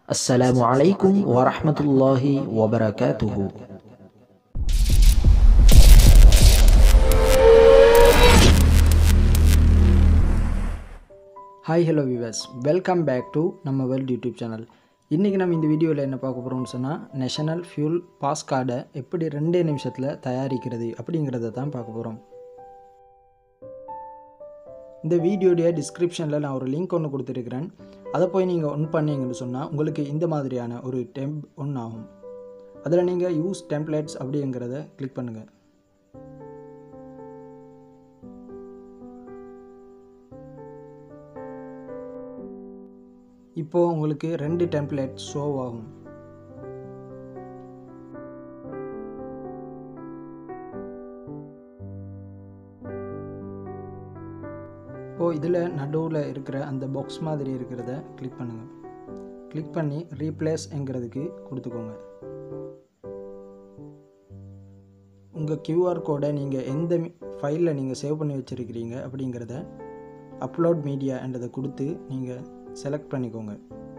السلام عليكم ورحمة الله وبركاته hi hello viewers welcome back to நம்ம world YouTube channel இன்றைக்கி நம்ம இந்த வீடியோவில் என்ன பார்க்க போகிறோம்னு சொன்னால் நேஷனல் ஃபியூல் பாஸ் கார்டை எப்படி ரெண்டே நிமிஷத்தில் தயாரிக்கிறது அப்படிங்கிறத தான் பார்க்க போகிறோம் இந்த வீடியோடைய டிஸ்கிரிப்ஷனில் நான் ஒரு லிங்க் ஒன்று கொடுத்துருக்கிறேன் அதை போய் நீங்கள் ஒன் பண்ணீங்கன்னு சொன்னால் உங்களுக்கு இந்த மாதிரியான ஒரு டெம்ப் ஒன்று ஆகும் அதில் நீங்கள் யூஸ் டெம்ப்ளேட்ஸ் அப்படிங்கிறத கிளிக் பண்ணுங்கள் இப்போது உங்களுக்கு ரெண்டு டெம்ப்ளேட் ஷோ ஆகும் இப்போது இதில் நடுவில் இருக்கிற அந்த பாக்ஸ் மாதிரி இருக்கிறத கிளிக் பண்ணுங்கள் கிளிக் பண்ணி ரீப்ளேஸ்ங்கிறதுக்கு கொடுத்துக்கோங்க உங்கள் கியூஆர் கோடை நீங்கள் எந்த ஃபைலில் நீங்கள் சேவ் பண்ணி வச்சுருக்கிறீங்க அப்படிங்கிறத அப்லோட் மீடியான்றதை கொடுத்து நீங்கள் செலக்ட் பண்ணிக்கோங்க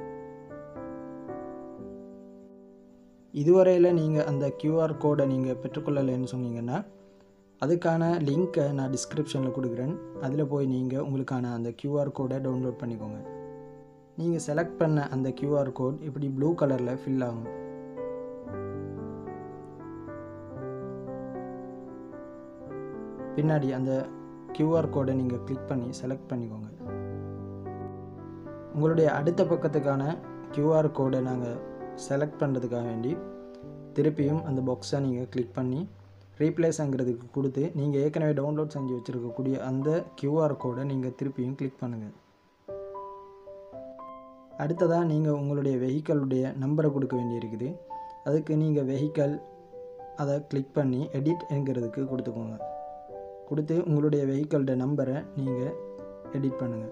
இதுவரையில் நீங்கள் அந்த கியூஆர் கோடை நீங்கள் பெற்றுக்கொள்ளலைன்னு சொன்னீங்கன்னா அதுக்கான லிங்க்கை நான் டிஸ்கிரிப்ஷனில் கொடுக்குறேன் அதில் போய் நீங்கள் உங்களுக்கான அந்த கியூஆர் கோடை டவுன்லோட் பண்ணிக்கோங்க நீங்கள் செலக்ட் பண்ண அந்த கியூஆர் கோட் இப்படி ப்ளூ கலரில் ஃபில் ஆகும் பின்னாடி அந்த கியூஆர் கோடை நீங்கள் கிளிக் பண்ணி செலக்ட் பண்ணிக்கோங்க உங்களுடைய அடுத்த பக்கத்துக்கான கியூஆர் கோடை நாங்கள் செலக்ட் பண்ணுறதுக்காக வேண்டி திருப்பியும் அந்த பாக்ஸை நீங்கள் கிளிக் பண்ணி ரீப்ளேஸ்ங்கிறதுக்கு கொடுத்து நீங்கள் ஏற்கனவே டவுன்லோட் செஞ்சு வச்சுருக்கக்கூடிய அந்த கியூஆர் கோடை நீங்கள் திருப்பியும் கிளிக் பண்ணுங்கள் அடுத்ததாக நீங்கள் உங்களுடைய வெஹிக்கலுடைய நம்பரை கொடுக்க வேண்டியிருக்குது அதுக்கு நீங்கள் வெஹிக்கல் அதை கிளிக் பண்ணி எடிட் என்கிறதுக்கு கொடுத்துக்கோங்க கொடுத்து உங்களுடைய வெஹிக்கலோட நம்பரை நீங்கள் எடிட் பண்ணுங்கள்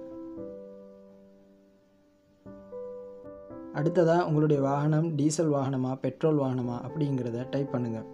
அடுத்ததாக உங்களுடைய வாகனம் டீசல் வாகனமா பெட்ரோல் வாகனமா அப்படிங்கிறத டைப் பண்ணுங்கள்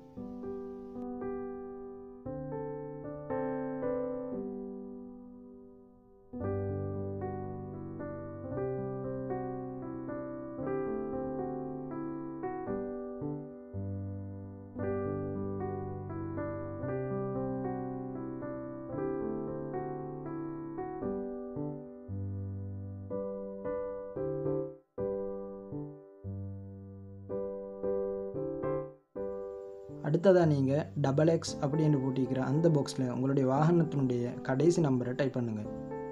அடுத்ததாக நீங்கள் டபுள் எக்ஸ் அப்படின்னு போட்டிக்கிற அந்த பாக்ஸில் உங்களுடைய வாகனத்தினுடைய கடைசி நம்பரை டைப் பண்ணுங்கள்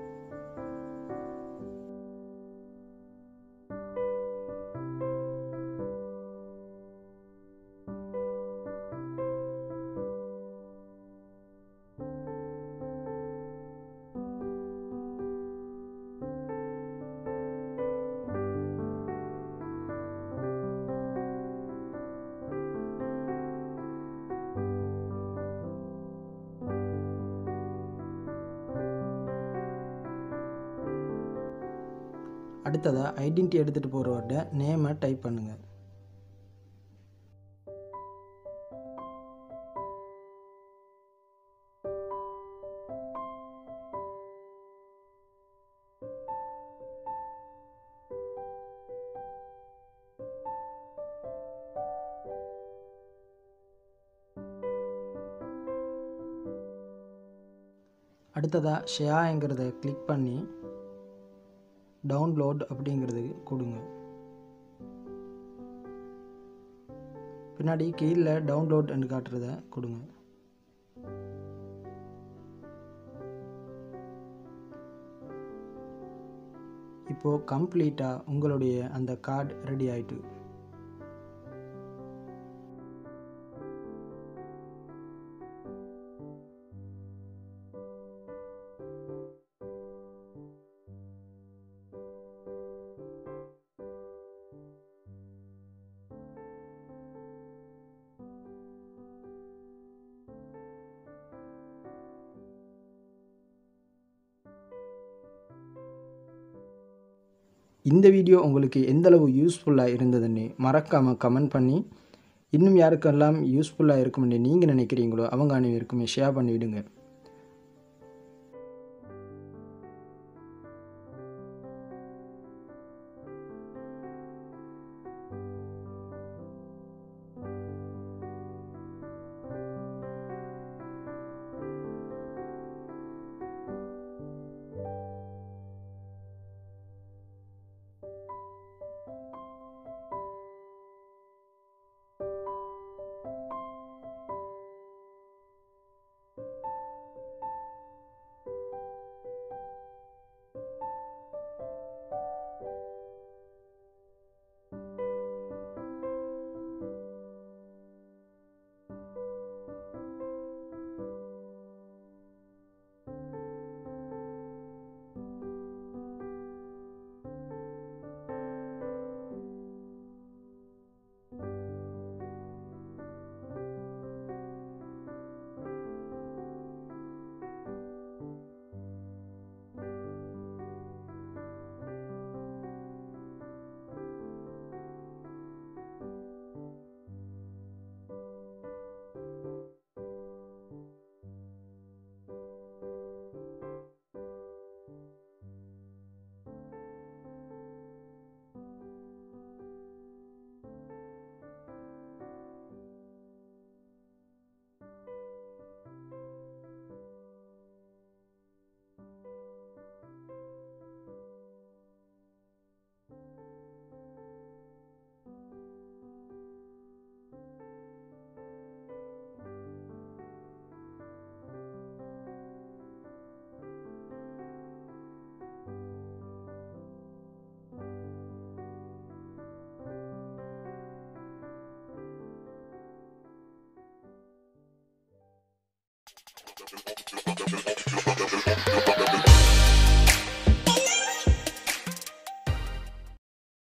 அடுத்ததாக ஐடென்டி எடுத்துகிட்டு போகிறவர்கிட்ட நேமை டைப் பண்ணுங்கள் அடுத்ததாக ஷேங்கிறத கிளிக் பண்ணி டவுன்லோட் அப்படிங்கிறது கொடுங்க பின்னாடி கீழே டவுன்லோட் என்று காட்டுறத கொடுங்க இப்போது கம்ப்ளீட்டாக உங்களுடைய அந்த கார்டு ரெடி ஆயிட்டு இந்த வீடியோ உங்களுக்கு எந்தளவு யூஸ்ஃபுல்லாக இருந்ததுன்னு மறக்காமல் கமெண்ட் பண்ணி இன்னும் யாருக்கெல்லாம் யூஸ்ஃபுல்லாக இருக்கும்னு நீங்கள் நினைக்கிறீங்களோ அவங்க அனைவருக்குமே ஷேர் பண்ணிவிடுங்க Thank you.